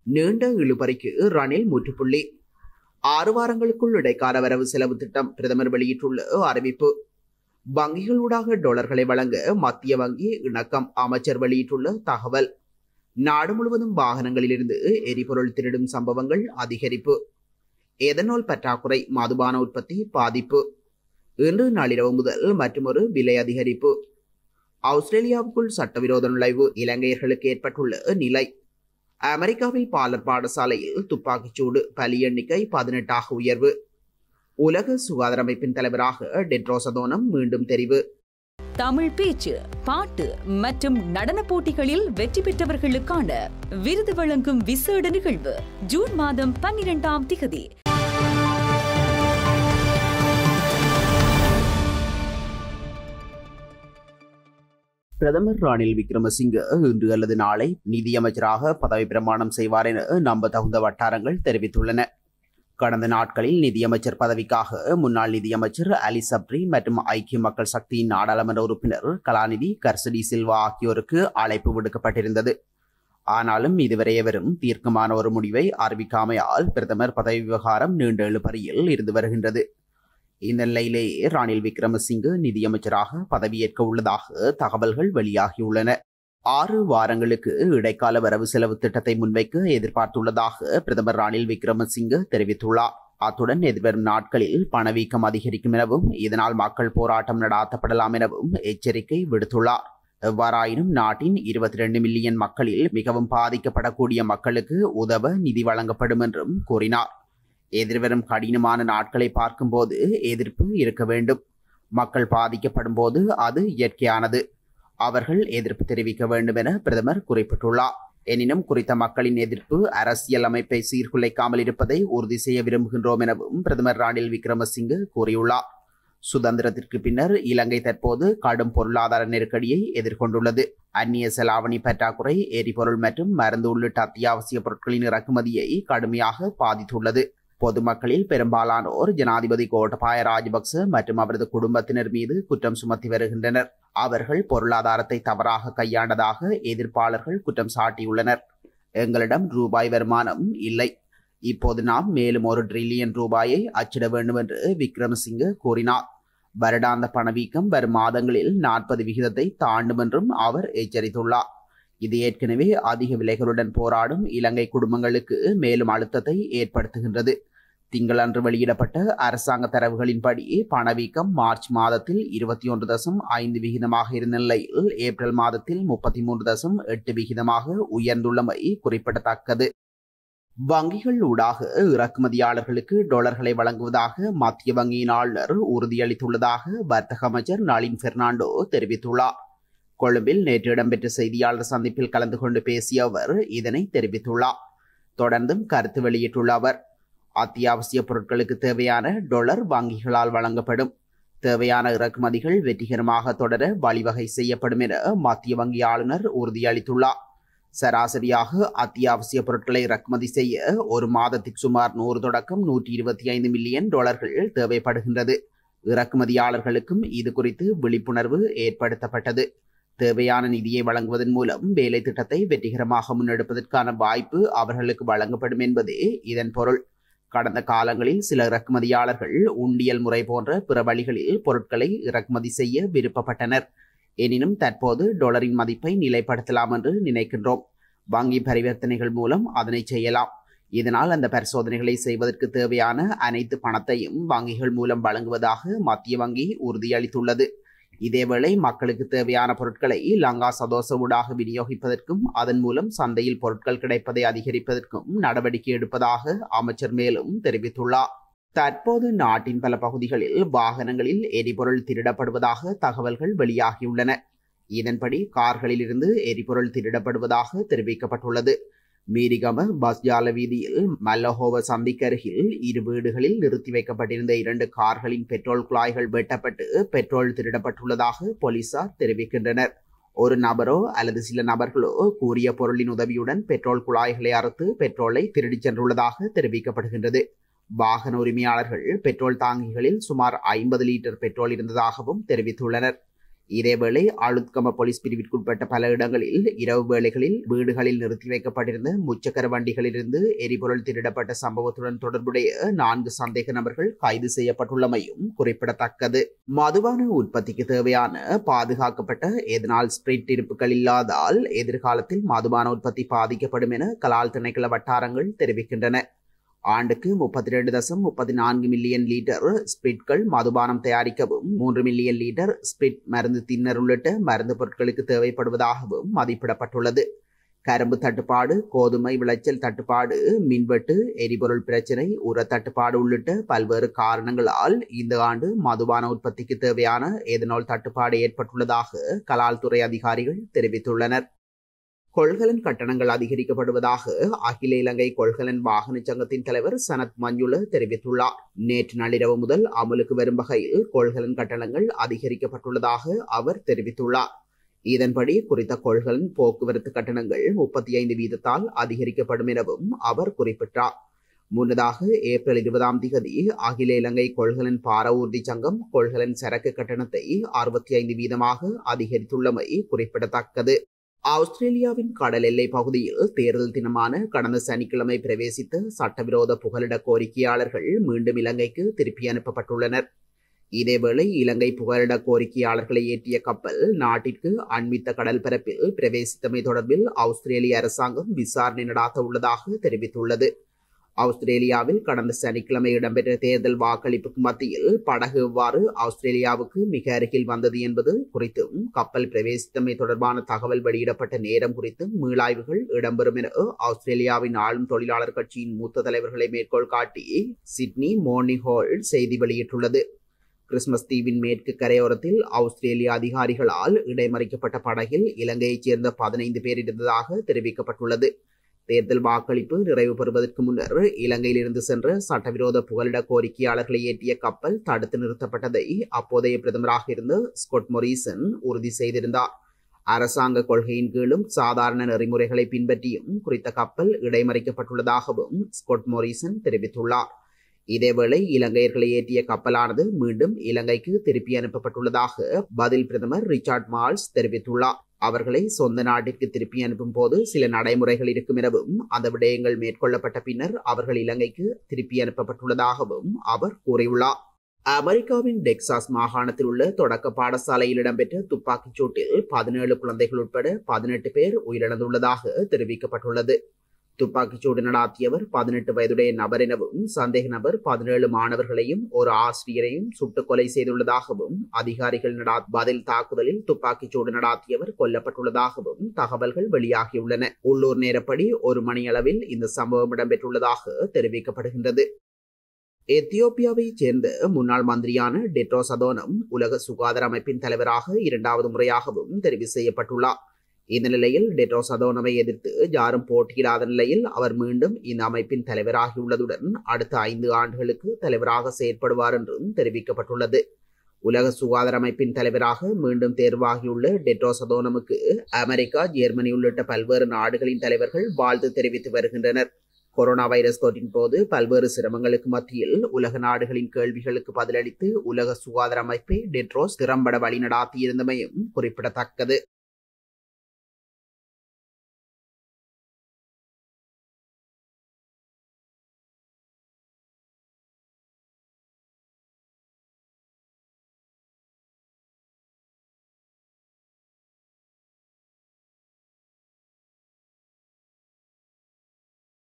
நீண்ட இழுபறிக்கு ரணில் முற்றுப்புள்ளி ஆறு வாரங்களுக்குள் இடைக்கால வரவு செலவு திட்டம் பிரதமர் வெளியிட்டுள்ள அறிவிப்பு வங்கிகளூடாக டொலர்களை வழங்க மத்திய வங்கி இணக்கம் அமைச்சர் வெளியிட்டுள்ள தகவல் நாடு முழுவதும் வாகனங்களிலிருந்து எரிபொருள் திருடும் சம்பவங்கள் அதிகரிப்பு எதனால் பற்றாக்குறை மதுபான உற்பத்தி பாதிப்பு இன்று நள்ளிரவு முதல் மற்றொரு விலை அதிகரிப்பு ஆஸ்திரேலியாவுக்குள் சட்டவிரோத நுழைவு இலங்கையர்களுக்கு ஏற்பட்டுள்ள நிலை அமெரிக்காவில் பாலர் பாடசாலையில் துப்பாக்கிச்சூடு பலி எண்ணிக்கை பதினெட்டாக உயர்வு உலக சுகாதார அமைப்பின் தலைவராக டெட்ரோசதோனம் மீண்டும் தெரிவு தமிழ் பேச்சு பாட்டு மற்றும் நடன போட்டிகளில் வெற்றி பெற்றவர்களுக்கான விருது வழங்கும் விசேட நிகழ்வு ஜூன் மாதம் பன்னிரெண்டாம் திகதி பிரதமர் ரணில் விக்ரமசிங்க இன்று அல்லது நாளை நிதியமைச்சராக பதவி பிரமாணம் செய்வார் என நம்ப தகுந்த வட்டாரங்கள் தெரிவித்துள்ளன கடந்த நாட்களில் நிதியமைச்சர் பதவிக்காக முன்னாள் நிதியமைச்சர் அலி சப்ரி மற்றும் ஐக்கிய மக்கள் சக்தியின் நாடாளுமன்ற உறுப்பினர் கலாநிதி கர்சடி சில்வா ஆகியோருக்கு அழைப்பு விடுக்கப்பட்டிருந்தது ஆனாலும் இதுவரை எவரும் தீர்க்கமான ஒரு முடிவை அறிவிக்காமையால் பிரதமர் பதவி விவகாரம் நீண்ட இழுபறியில் இருந்து வருகின்றது இந்த நிலையிலேயே ரணில் விக்ரமசிங்கே நிதியமைச்சராக பதவியேற்க உள்ளதாக தகவல்கள் வெளியாகியுள்ளன ஆறு வாரங்களுக்கு இடைக்கால வரவு செலவு திட்டத்தை முன்வைக்க எதிர்பார்த்துள்ளதாக பிரதமர் ரணில் விக்ரமசிங்கே தெரிவித்துள்ளார் அத்துடன் எதிர்வரும் நாட்களில் பணவீக்கம் அதிகரிக்கும் எனவும் இதனால் மக்கள் போராட்டம் நடாத்தப்படலாம் எனவும் எச்சரிக்கை விடுத்துள்ளார் எவ்வாறாயினும் நாட்டின் இருபத்தி ரெண்டு மில்லியன் மக்களில் மிகவும் பாதிக்கப்படக்கூடிய மக்களுக்கு உதவ நிதி வழங்கப்படும் என்றும் கூறினார் எதிர்வரும் கடினமான நாட்களை பார்க்கும்போது எதிர்ப்பு இருக்க வேண்டும் மக்கள் பாதிக்கப்படும் போது அது இயற்கையானது அவர்கள் எதிர்ப்பு தெரிவிக்க வேண்டும் என பிரதமர் குறிப்பிட்டுள்ளார் எனினும் குறித்த மக்களின் எதிர்ப்பு அரசியல் அமைப்பை சீர்குலைக்காமல் இருப்பதை உறுதி செய்ய விரும்புகின்றோம் எனவும் பிரதமர் ரணில் விக்ரமசிங்கே கூறியுள்ளார் சுதந்திரத்திற்கு பின்னர் இலங்கை தற்போது கடும் பொருளாதார நெருக்கடியை எதிர்கொண்டுள்ளது அந்நிய செலாவணி பற்றாக்குறை எரிபொருள் மற்றும் மருந்து உள்ளிட்ட அத்தியாவசிய பொருட்களின் இறக்குமதியை கடுமையாக பாதித்துள்ளது பொதுமக்களில் பெரும்பாலானோர் ஜனாதிபதி கோட்டபாய ராஜபக்ச மற்றும் அவரது குடும்பத்தினர் மீது குற்றம் சுமத்தி வருகின்றனர் அவர்கள் பொருளாதாரத்தை தவறாக கையாண்டதாக எதிர்ப்பாளர்கள் குற்றம் சாட்டியுள்ளனர் எங்களிடம் ரூபாய் வருமானம் இல்லை இப்போது நாம் மேலும் ஒரு டிரில்லியன் ரூபாயை அச்சிட வேண்டும் என்று விக்ரமசிங்கே கூறினார் வருடாந்த பணவீக்கம் வரும் மாதங்களில் நாற்பது விகிதத்தை தாண்டும் என்றும் அவர் எச்சரித்துள்ளார் இது ஏற்கனவே அதிக விலைகளுடன் போராடும் இலங்கை குடும்பங்களுக்கு மேலும் அழுத்தத்தை ஏற்படுத்துகின்றது திங்களன்று வெளியிடப்பட்ட அரசாங்க தரவுகளின்படி பணவீக்கம் மார்ச் மாதத்தில் இருபத்தி ஒன்று தசம் ஐந்து விகிதமாக இருந்த நிலையில் ஏப்ரல் மாதத்தில் முப்பத்தி மூன்று தசம் எட்டு விகிதமாக உயர்ந்துள்ளமை குறிப்பிடத்தக்கது வங்கிகள் ஊடாக இறக்குமதியாளர்களுக்கு டொலர்களை வழங்குவதாக மத்திய வங்கியின் ஆளுநர் உறுதியளித்துள்ளதாக வர்த்தக அமைச்சர் நளின் பெர்னாண்டோ தெரிவித்துள்ளார் கொழும்பில் நேற்று இடம்பெற்ற செய்தியாளர் சந்திப்பில் கலந்து கொண்டு பேசிய அவர் இதனை தெரிவித்துள்ளார் தொடர்ந்தும் கருத்து வெளியிட்டுள்ள அவர் அத்தியாவசிய பொருட்களுக்கு தேவையான டொலர் வங்கிகளால் வழங்கப்படும் தேவையான இறக்குமதிகள் வெற்றிகரமாக தொடர வழிவகை செய்யப்படும் என மத்திய வங்கி ஆளுநர் உறுதியளித்துள்ளார் சராசரியாக அத்தியாவசிய பொருட்களை இறக்குமதி செய்ய ஒரு மாதத்திற்கு சுமார் நூறு தொடக்கம் நூற்றி இருபத்தி ஐந்து மில்லியன் டாலர்கள் தேவைப்படுகின்றது இறக்குமதியாளர்களுக்கும் இது குறித்து விழிப்புணர்வு ஏற்படுத்தப்பட்டது தேவையான நிதியை வழங்குவதன் மூலம் வேலை திட்டத்தை வெற்றிகரமாக முன்னெடுப்பதற்கான வாய்ப்பு அவர்களுக்கு வழங்கப்படும் என்பதே இதன் பொருள் கடந்த காலங்களில் சில இறக்குமதியாளர்கள் உண்டியல் முறை போன்ற பிற வழிகளில் பொருட்களை இறக்குமதி செய்ய விருப்பப்பட்டனர் எனினும் தற்போது டொலரின் மதிப்பை நிலைப்படுத்தலாம் என்று நினைக்கின்றோம் வங்கி பரிவர்த்தனைகள் மூலம் அதனை செய்யலாம் இதனால் அந்த பரிசோதனைகளை செய்வதற்கு தேவையான அனைத்து பணத்தையும் வங்கிகள் மூலம் வழங்குவதாக மத்திய வங்கி உறுதியளித்துள்ளது இதேவேளை மக்களுக்கு தேவையான பொருட்களை லங்கா சதோச ஊடாக விநியோகிப்பதற்கும் அதன் மூலம் சந்தையில் பொருட்கள் கிடைப்பதை அதிகரிப்பதற்கும் நடவடிக்கை எடுப்பதாக அமைச்சர் மேலும் தெரிவித்துள்ளார் தற்போது நாட்டின் பல பகுதிகளில் வாகனங்களில் எரிபொருள் திருடப்படுவதாக தகவல்கள் வெளியாகியுள்ளன இதன்படி கார்களில் இருந்து எரிபொருள் திருடப்படுவதாக தெரிவிக்கப்பட்டுள்ளது மீரிகம பஸ்ஜால வீதியில் மல்லஹோவ சந்திக்கு அருகில் இரு வீடுகளில் நிறுத்தி வைக்கப்பட்டிருந்த இரண்டு கார்களின் பெட்ரோல் குழாய்கள் வெட்டப்பட்டு பெட்ரோல் திருடப்பட்டுள்ளதாக போலீசார் தெரிவிக்கின்றனர் ஒரு நபரோ அல்லது சில நபர்களோ கூறிய பொருளின் உதவியுடன் பெட்ரோல் குழாய்களை அறுத்து பெட்ரோலை திருடிச் சென்றுள்ளதாக தெரிவிக்கப்படுகின்றது வாகன உரிமையாளர்கள் பெட்ரோல் தாங்கிகளில் சுமார் ஐம்பது லிட்டர் பெட்ரோல் இருந்ததாகவும் தெரிவித்துள்ளனர் இதேவேளை அழுத்கம போலீஸ் பிரிவிற்குட்பட்ட பல இடங்களில் இரவு வேளைகளில் வீடுகளில் நிறுத்தி வைக்கப்பட்டிருந்த முச்சக்கர வண்டிகளிலிருந்து எரிபொருள் திருடப்பட்ட சம்பவத்துடன் தொடர்புடைய நான்கு சந்தேக நபர்கள் கைது செய்யப்பட்டுள்ளமையும் குறிப்பிடத்தக்கது மதுபான உற்பத்திக்கு தேவையான பாதுகாக்கப்பட்ட எதனால் ஸ்பிரிட் இருப்புகள் இல்லாதால் எதிர்காலத்தில் மதுபான உற்பத்தி பாதிக்கப்படும் என கலால் திணைக்கள வட்டாரங்கள் தெரிவிக்கின்றன ஆண்டுக்கு முப்பத்தி ரெண்டு தசம் முப்பத்தி நான்கு மில்லியன் லிட்டர் ஸ்பிரிட்கள் மதுபானம் தயாரிக்கவும் மூன்று மில்லியன் லிட்டர் ஸ்பிரிட் மருந்து தின்னர் உள்ளிட்ட மருந்து பொருட்களுக்கு தேவைப்படுவதாகவும் மதிப்பிடப்பட்டுள்ளது கரும்பு தட்டுப்பாடு கோதுமை விளைச்சல் தட்டுப்பாடு மின்வெட்டு எரிபொருள் பிரச்சினை உர தட்டுப்பாடு உள்ளிட்ட பல்வேறு காரணங்களால் இந்த ஆண்டு மதுபான உற்பத்திக்கு தேவையான எதனால் தட்டுப்பாடு ஏற்பட்டுள்ளதாக கலால் துறை அதிகாரிகள் தெரிவித்துள்ளனர் கொள்கலன் கட்டணங்கள் அதிகரிக்கப்படுவதாக அகில இலங்கை கொள்கலன் வாகன சங்கத்தின் தலைவர் சனத் மஞ்சுள தெரிவித்துள்ளார் நேற்று நள்ளிரவு முதல் அமலுக்கு வரும் வகையில் கொள்கலன் கட்டணங்கள் அதிகரிக்கப்பட்டுள்ளதாக அவர் தெரிவித்துள்ளார் இதன்படி குறித்த கொள்கலன் போக்குவரத்து கட்டணங்கள் முப்பத்தி ஐந்து வீதத்தால் அதிகரிக்கப்படும் எனவும் அவர் குறிப்பிட்டார் முன்னதாக ஏப்ரல் இருபதாம் திகதி அகில இலங்கை கொள்கலன் பார ஊர்தி சங்கம் கொள்கலன் சரக்கு கட்டணத்தை அறுபத்தி ஐந்து வீதமாக அதிகரித்துள்ளமை குறிப்பிடத்தக்கது ஆஸ்திரேலியாவின் கடல் எல்லை பகுதியில் தேர்தல் தினமான கடந்த சனிக்கிழமை பிரவேசித்த சட்டவிரோத புகலிட கோரிக்கையாளர்கள் மீண்டும் இலங்கைக்கு திருப்பி அனுப்பப்பட்டுள்ளனர் இதேவேளை இலங்கை புகலிட கோரிக்கையாளர்களை ஏற்றிய கப்பல் நாட்டிற்கு அண்மித்த கடல் பரப்பில் பிரவேசித்தமை தொடர்பில் ஆஸ்திரேலிய அரசாங்கம் விசாரணை நடாத்த உள்ளதாக தெரிவித்துள்ளது ஆஸ்திரேலியாவில் கடந்த சனிக்கிழமை இடம்பெற்ற தேர்தல் வாக்களிப்புக்கு மத்தியில் படகு எவ்வாறு ஆஸ்திரேலியாவுக்கு மிக அருகில் வந்தது என்பது குறித்தும் கப்பல் பிரவேசித்தமை தொடர்பான தகவல் வெளியிடப்பட்ட நேரம் குறித்தும் மீளாய்வுகள் இடம்பெறும் என ஆஸ்திரேலியாவின் ஆளும் தொழிலாளர் கட்சியின் மூத்த தலைவர்களை மேற்கோள் காட்டி சிட்னி மோர்னிங் ஹோல்ட் செய்தி வெளியிட்டுள்ளது கிறிஸ்மஸ் தீவின் மேற்கு கரையோரத்தில் ஆஸ்திரேலிய அதிகாரிகளால் இடைமறிக்கப்பட்ட படகில் இலங்கையைச் சேர்ந்த பதினைந்து பேர் இருந்ததாக தெரிவிக்கப்பட்டுள்ளது தேர்தல் வாக்களிப்பு நிறைவு பெறுவதற்கு முன்னர் இலங்கையிலிருந்து சென்ற சட்டவிரோத புகலிட கோரிக்கையாளர்களை ஏற்றிய கப்பல் தடுத்து நிறுத்தப்பட்டதை அப்போதைய பிரதமராக இருந்த ஸ்கொட் மொரீசன் உறுதி செய்திருந்தார் அரசாங்க கொள்கையின் கீழும் சாதாரண நெறிமுறைகளை பின்பற்றியும் குறித்த கப்பல் இடைமறிக்கப்பட்டுள்ளதாகவும் ஸ்கொட் மொரீசன் தெரிவித்துள்ளார் இதேவேளை இலங்கையர்களை ஏற்றிய கப்பலானது மீண்டும் இலங்கைக்கு திருப்பி அனுப்பப்பட்டுள்ளதாக பதில் பிரதமர் ரிச்சார்ட் மால்ஸ் தெரிவித்துள்ளார் அவர்களை சொந்த நாட்டிற்கு திருப்பி அனுப்பும் போது சில நடைமுறைகள் இருக்கும் எனவும் அந்த விடயங்கள் மேற்கொள்ளப்பட்ட பின்னர் அவர்கள் இலங்கைக்கு திருப்பி அனுப்பப்பட்டுள்ளதாகவும் அவர் கூறியுள்ளார் அமெரிக்காவின் டெக்சாஸ் மாகாணத்தில் உள்ள தொடக்க பாடசாலையில் இடம்பெற்ற துப்பாக்கிச் சூட்டில் பதினேழு குழந்தைகள் உட்பட பதினெட்டு பேர் உயிரிழந்துள்ளதாக தெரிவிக்கப்பட்டுள்ளது துப்பாக்கிச்சூடு நடாத்தியவர் பதினெட்டு வயதுடைய நபர் எனவும் சந்தேக நபர் பதினேழு மாணவர்களையும் ஒரு ஆசிரியரையும் சுட்டுக் கொலை செய்துள்ளதாகவும் அதிகாரிகள் நடா பதில் தாக்குதலில் துப்பாக்கிச்சூடு நடாத்தியவர் கொல்லப்பட்டுள்ளதாகவும் தகவல்கள் வெளியாகியுள்ளன உள்ளூர் நேரப்படி ஒரு மணியளவில் இந்த சம்பவம் இடம்பெற்றுள்ளதாக தெரிவிக்கப்படுகின்றது எத்தியோப்பியாவைச் சேர்ந்த முன்னாள் மந்திரியான டெட்ரோஸ் அதோனம் உலக சுகாதார அமைப்பின் தலைவராக இரண்டாவது முறையாகவும் தெரிவு செய்யப்பட்டுள்ளார் இந்த நிலையில் டெட்ரோஸ் அதோனவை எதிர்த்து யாரும் போட்டியிடாத நிலையில் அவர் மீண்டும் இந்த அமைப்பின் தலைவராகியுள்ளதுடன் அடுத்த ஐந்து ஆண்டுகளுக்கு தலைவராக செயற்படுவார் என்றும் தெரிவிக்கப்பட்டுள்ளது உலக சுகாதார அமைப்பின் தலைவராக மீண்டும் தேர்வாகியுள்ள டெட்ரோஸ் அதோனமுக்கு அமெரிக்கா ஜெர்மனி உள்ளிட்ட பல்வேறு நாடுகளின் தலைவர்கள் வாழ்த்து தெரிவித்து வருகின்றனர் கொரோனா வைரஸ் தொற்றின் போது பல்வேறு சிரமங்களுக்கு மத்தியில் உலக நாடுகளின் கேள்விகளுக்கு பதிலளித்து உலக சுகாதார அமைப்பை டெட்ரோஸ் திறம்பட வழிநடாத்தியிருந்தமையும் குறிப்பிடத்தக்கது